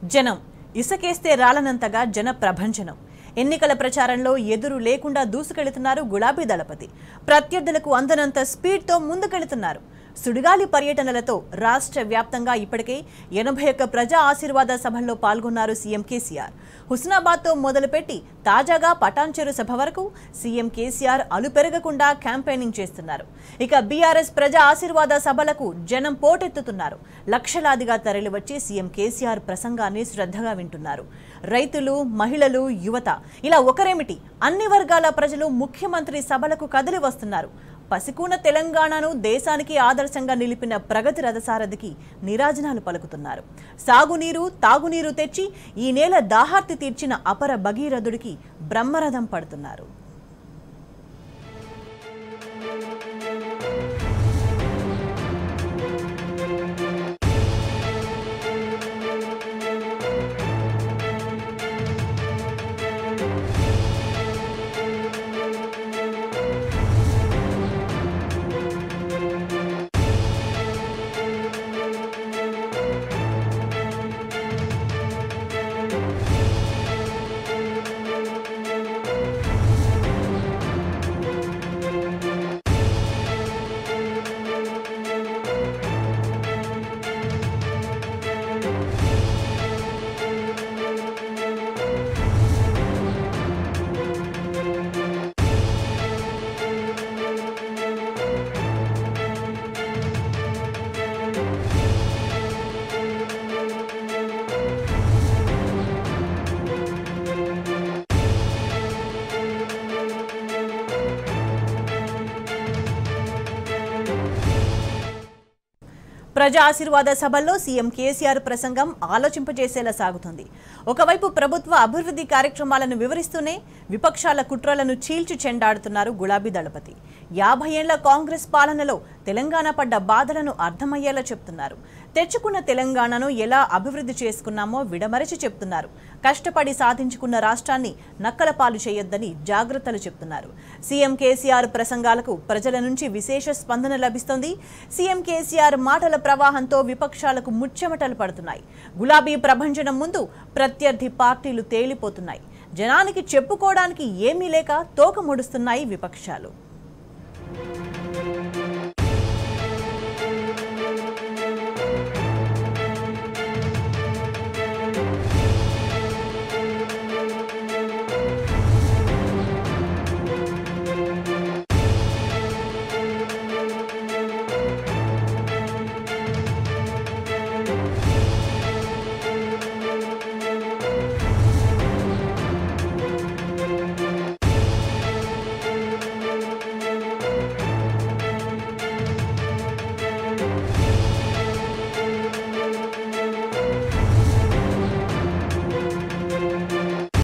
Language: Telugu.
జనం ఇసుకేస్తే రాలనంతగా జన ప్రభంజనం ఎన్నికల ప్రచారంలో ఎదురు లేకుండా దూసుకెళ్తున్నారు గులాబీ దళపతి ప్రత్యర్థులకు అందనంత స్పీడ్తో ముందుకెళ్తున్నారు సుడిగాలి పర్యటనలతో రాష్ట్ర వ్యాప్తంగా ఇప్పటికే ఎనభై ఒక్క ప్రజా ఆశీర్వాద సభల్లో పాల్గొన్నారు సీఎం కేసీఆర్ హుస్నాబాద్తో మొదలుపెట్టి తాజాగా పటాన్చెరు సభ వరకు సీఎం కేసీఆర్ అలుపెరగకుండా క్యాంపెయినింగ్ చేస్తున్నారు ఇక బీఆర్ఎస్ ప్రజా ఆశీర్వాద సభలకు జనం పోటెత్తుతున్నారు లక్షలాదిగా తరలివచ్చి సీఎం కేసీఆర్ ప్రసంగాన్ని శ్రద్ధగా వింటున్నారు రైతులు మహిళలు యువత ఇలా ఒకరేమిటి అన్ని వర్గాల ప్రజలు ముఖ్యమంత్రి సభలకు కదిలి వస్తున్నారు పసికూన తెలంగాణను దేశానికి ఆదర్శంగా నిలిపిన ప్రగతి రథసారథికి నీరాజనాలు పలుకుతున్నారు సాగునీరు తాగునీరు తెచ్చి ఈ నేల దాహార్తి తీర్చిన అపర భగీరథుడికి బ్రహ్మరథం పడుతున్నారు ప్రజా ఆశీర్వాద సభల్లో సీఎం కేసీఆర్ ప్రసంగం ఆలోచింపజేసేలా సాగుతుంది ఒకవైపు ప్రభుత్వ అభివృద్ధి కార్యక్రమాలను వివరిస్తూనే విపక్షాల కుట్రలను చీల్చి చెండాడుతున్నారు గులాబీ దళపతి యాభై ఏళ్ల కాంగ్రెస్ పాలనలో తెలంగాణ పడ్డ బాధలను అర్థమయ్యేలా చెప్తున్నారు తెచ్చుకున్న తెలంగాణను ఎలా అభివృద్ధి చేసుకున్నామో విడమరచి చెప్తున్నారు కష్టపడి సాధించుకున్న రాష్ట్రాన్ని నక్కల పాలు చేయొద్దని జాగ్రత్తలు చెప్తున్నారు సీఎం కేసీఆర్ ప్రసంగాలకు ప్రజల నుంచి విశేష స్పందన లభిస్తోంది సీఎం కేసీఆర్ మాటల ప్రవాహంతో విపక్షాలకు ముచ్చెమటలు పడుతున్నాయి గులాబీ ప్రభంజనం ముందు ప్రత్యర్థి పార్టీలు తేలిపోతున్నాయి జనానికి చెప్పుకోవడానికి ఏమీ లేక తోక ముడుస్తున్నాయి విపక్షాలు